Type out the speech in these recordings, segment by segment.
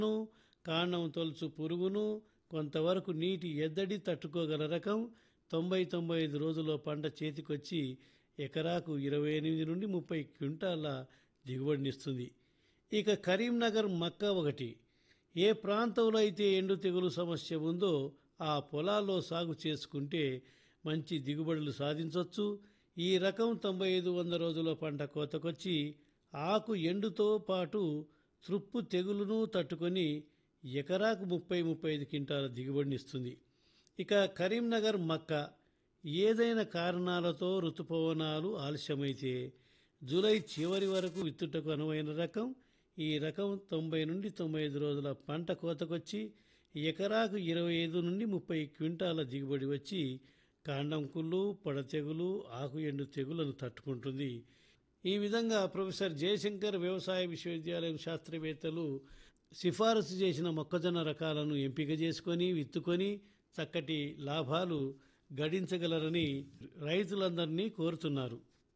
కాండం తొలుచు పురుగును కొంతవరకు నీటి ఎద్దడి తట్టుకోగల రకం తొంభై తొంభై ఐదు రోజుల్లో పంట చేతికొచ్చి ఎకరాకు ఇరవై ఎనిమిది నుండి ముప్పై క్వింటాల దిగుబడినిస్తుంది ఇక కరీంనగర్ మక్క ఒకటి ఏ ప్రాంతంలో అయితే ఎండు తెగులు సమస్య ఉందో ఆ పొలాల్లో సాగు చేసుకుంటే మంచి దిగుబడులు సాధించవచ్చు ఈ రకం తొంభై ఐదు వంద రోజుల పంట కోతకొచ్చి ఆకు ఎండుతో పాటు తృప్పు తెగులును తట్టుకొని ఎకరాకు ముప్పై ముప్పై ఐదు క్వింటాల దిగుబడినిస్తుంది ఇక కరీంనగర్ మక్క ఏదైనా కారణాలతో ఋతుపవనాలు ఆలస్యమైతే జూలై చివరి వరకు విత్తుటకు అనువైన రకం ఈ రకం తొంభై నుండి తొంభై ఐదు రోజుల పంట కోతకొచ్చి ఎకరాకు ఇరవై ఐదు నుండి ముప్పై క్వింటాల దిగుబడి వచ్చి కాండం కుళ్ళు పొడ తెగులు ఆకు ఎండు తెగులను తట్టుకుంటుంది ఈ విధంగా ప్రొఫెసర్ జయశంకర్ వ్యవసాయ విశ్వవిద్యాలయం శాస్త్రవేత్తలు సిఫారసు చేసిన మొక్కజొన్న రకాలను ఎంపిక చేసుకొని విత్తుకొని చక్కటి లాభాలు గడించగలరని రైతులందరినీ కోరుతున్నారు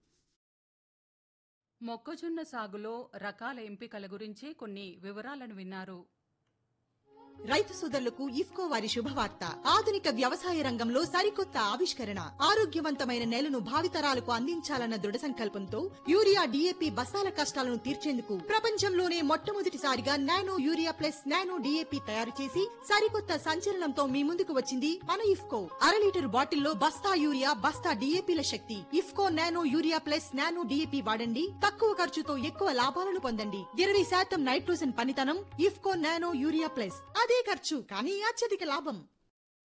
మొక్కజొన్న సాగులో రకాల ఎంపికల గురించి కొన్ని వివరాలను విన్నారు రైతు సోదరులకు ఇఫ్కో వారి శుభవార్త ఆధునిక వ్యవసాయ రంగంలో సరికొత్త ఆవిష్కరణ ఆరోగ్యవంతమైన నేలను భావితరాలకు అందించాలన్న దృఢ సంకల్పంతో యూరియా డిఏపి బస్తాల కష్టాలను తీర్చేందుకు ప్రపంచంలోనే మొట్టమొదటిసారిగా nano urea plus nano D A P తయారు చేసి సరికొత్త సంచలనంతో మీ ముందుకు వచ్చింది మన ఇఫ్కో అర లీటర్ బాటిల్లో బస్తా యూరియా బస్తా డిఏపిల శక్తి IFFCO nano urea plus nano D A P వాడండి తక్కువ ఖర్చుతో ఎక్కువ లాభాలను పొందండి ఇరవై శాతం నైట్రోజన్ పనితనం ఇఫ్కో నానో యూరియా ప్లస్ అదే ఖర్చు కానీ అత్యధిక లాభం